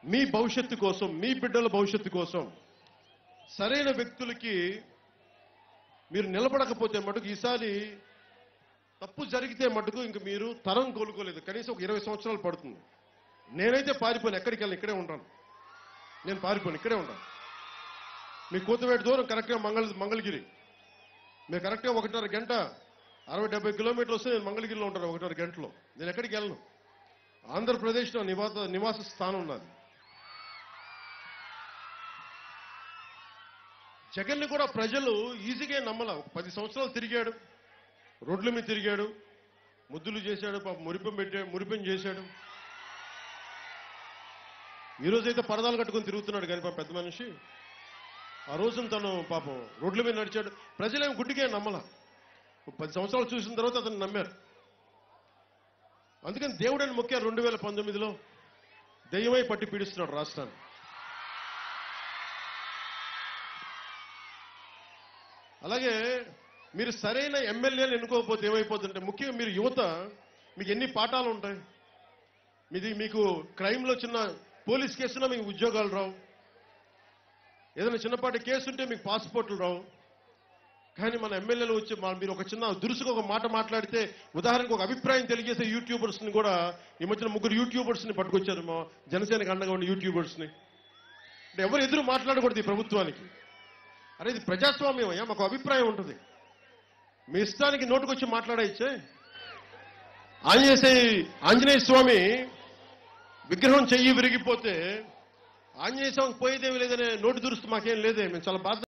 మీ భవిష్యత్తు కోసం మీ బిడ్డల భవిష్యత్తు కోసం సరైన వ్యక్తులకి మీరు నిలబడకపోతే మటుకు ఈసారి తప్పు జరిగితే మటుకు ఇంక మీరు తరం కోలుకోలేదు కనీసం ఒక ఇరవై సంవత్సరాలు పడుతుంది నేనైతే పారిపోను ఎక్కడికి వెళ్ళను ఇక్కడే ఉంటాను నేను పారిపోను ఇక్కడే ఉంటాను మీ కూతవేటి దూరం కరెక్ట్గా మంగళ మంగళగిరి మీరు కరెక్ట్గా ఒకటిన్నర గంట అరవై డెబ్బై కిలోమీటర్లు వస్తే నేను మంగళగిరిలో ఉంటాను ఒకటిన్నర గంటలో నేను ఎక్కడికి వెళ్ళను ఆంధ్రప్రదేశ్లో నివాస నివాస స్థానం ఉన్నది జగన్ని కూడా ప్రజలు ఈజీగా నమ్మల ఒక పది సంవత్సరాలు తిరిగాడు రోడ్ల మీద తిరిగాడు ముద్దులు చేశాడు పాప మురిపం పెట్టాడు మురిపం చేశాడు ఈ రోజైతే పరదాలు కట్టుకొని తిరుగుతున్నాడు కానీ పాప పెద్ద మనిషి ఆ రోజున తను పాపం రోడ్ల మీద నడిచాడు ప్రజలేం గుడ్డిగా నమ్మల ఒక పది సంవత్సరాలు చూసిన తర్వాత అతను నమ్మారు అందుకని దేవుడని మొక్కారు రెండు వేల పంతొమ్మిదిలో దెయ్యమై పట్టి పీడిస్తున్నాడు రాష్ట్రాన్ని అలాగే మీరు సరైన ఎమ్మెల్యేలు ఎన్నుకోకపోతే ఏమైపోతుందంటే ముఖ్యంగా మీరు యువత మీకు ఎన్ని పాఠాలు ఉంటాయి మీది మీకు క్రైమ్లో చిన్న పోలీస్ కేసులో మీకు ఉద్యోగాలు రావు ఏదైనా చిన్నపాటి కేసు ఉంటే మీకు పాస్పోర్ట్లు రావు కానీ మన ఎమ్మెల్యేలు వచ్చి మా- మీరు ఒక చిన్న దురుసుగా ఒక మాట మాట్లాడితే ఉదాహరణకు ఒక అభిప్రాయం తెలియజేసే యూట్యూబర్స్ ని కూడా ఈ మధ్యన ముగ్గురు యూట్యూబర్స్ ని పట్టుకొచ్చారు మా జనసేనకు అండగా ఉన్న యూట్యూబర్స్ ని అంటే ఎవరు ఎదురు మాట్లాడకూడదు ఈ ప్రభుత్వానికి అరే ఇది ప్రజాస్వామ్యం అయ్యా మాకు అభిప్రాయం ఉంటుంది మీ ఇష్టానికి నోటుకొచ్చి మాట్లాడైచ్చే ఆంజనేయ ఆంజనేయ స్వామి విగ్రహం చెయ్యి విరిగిపోతే ఆంజనేయ స్వామికి పోయేదేమి లేదనే నోటి దురుస్తు మాకేం లేదే మేము చాలా బాధ